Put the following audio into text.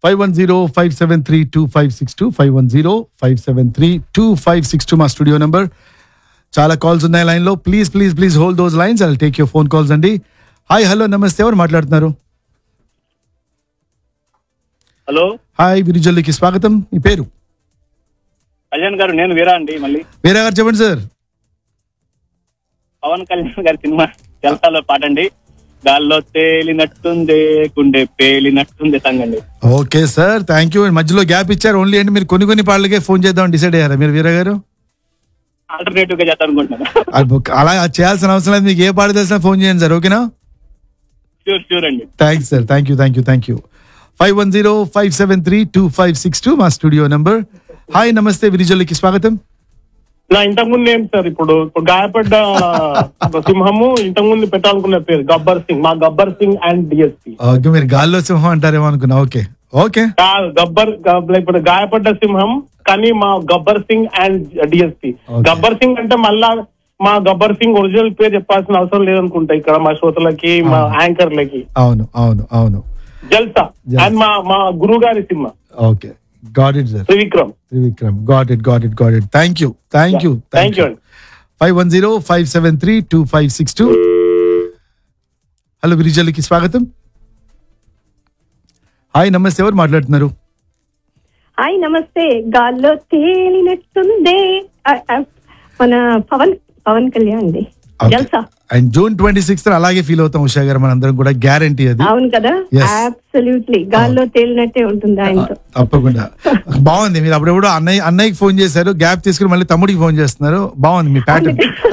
Five one zero five seven three two five six two five one zero five seven three two five six two మా studio number చాలా calls ఉన్నాయి లైన్లో please please please hold those lines I take your phone calls అండి hi hello నమస్తే ఎవరు మాట్లాడుతున్నారు hello hi విరిజల్లికి స్వాగతం మీ పేరు కళ్యాణ్ గారు నేను వీరా అండి మళ్ళీ వేరే గారు చెప్పండి సార్ పవన్ కళ్యాణ్ గారి సినిమా జలసాలో పాట అండి గాల్లో తేలినట్టుంది గుండె పేలినట్టుంది సాంగ్ అండి ఓకే సార్ థ్యాంక్ యూ మధ్యలో గ్యాప్ ఇచ్చారు ఓన్లీ అండి మీరు కొన్ని కొన్ని పాటలకే ఫోన్ చేద్దాం డిసైడ్ అయ్యారా మీరు వీరా గారు ఆల్టర్నేటివ్ గా చేద్దాం అనుకుంటున్నాను అది అలా చేయాల్సిన అవసరం లేదు మీకు ఏ పాట తెలిసినా ఫోన్ చేయండి సార్ ఓకేనా షూర్ షూర్ అండి thanks sir thank you thank you thank you five one zero five seven three two five six two మా స్టూడియో నంబర్ హాయ్ నమస్తే విరిజల్లికి స్వాగతం నా ఇంతకుముందు ఏం సార్ ఇప్పుడు ఇప్పుడు గాయపడ్డ సింహము ఇంతకుముందు పెట్టాలనుకున్న పేరు గబ్బర్ సింగ్ మా Gabbar Singh and DSP okay మీరు గాల్లో సింహం అంటారేమో అనుకున్నా ఓకే ఓకే గబ్బర్ గ- ఇప్పుడు గాయపడ్డ సింహం కానీ మా Gabbar Singh and DSP Okay. Gabbar Singh అంటే మళ్ళా మా గబ్బర్ సింగ్ ఒరిజినల్ పేరు చెప్పాల్సిన అవసరం లేదనుకుంటా ఇక్కడ మా శ్రోతలకి మా యాంకర్లకి అవును అవును అవును జల్సా Jalsa. అండ్ మా మా గురువు గారి cinema okay got it sir Trivikram Trivikram got it got it got it thank you thank you thank you అండి five one zero five seven three two five six two hello విరిజల్లికి స్వాగతం హాయ్ నమస్తే ఎవరు మాట్లాడుతున్నారు హాయ్ నమస్తే గాల్లో తేలినట్టుందే ఆ, ఆ, మన Pawan Pawan Kalyan the Jalsa and June twenty sixth అలాగే ఫీల్ అవుతాం ఉషా గారు మనందరం కూడా గ్యారంటీ అది అవును కదా Yes. అబ్సల్యూట్లీ గాల్లో తేలినట్టే ఉంటుంది ఆయనతో తప్పకుండా బాగుంది మీరు అప్పుడెప్పుడు అన్నయ్య అన్నయ్యకి ఫోన్ చేశారు గ్యాప్ తీసుకుని మళ్ళీ తమ్ముడికి ఫోన్ చేస్తున్నారు బాగుంది మీ ప్యాటర్న్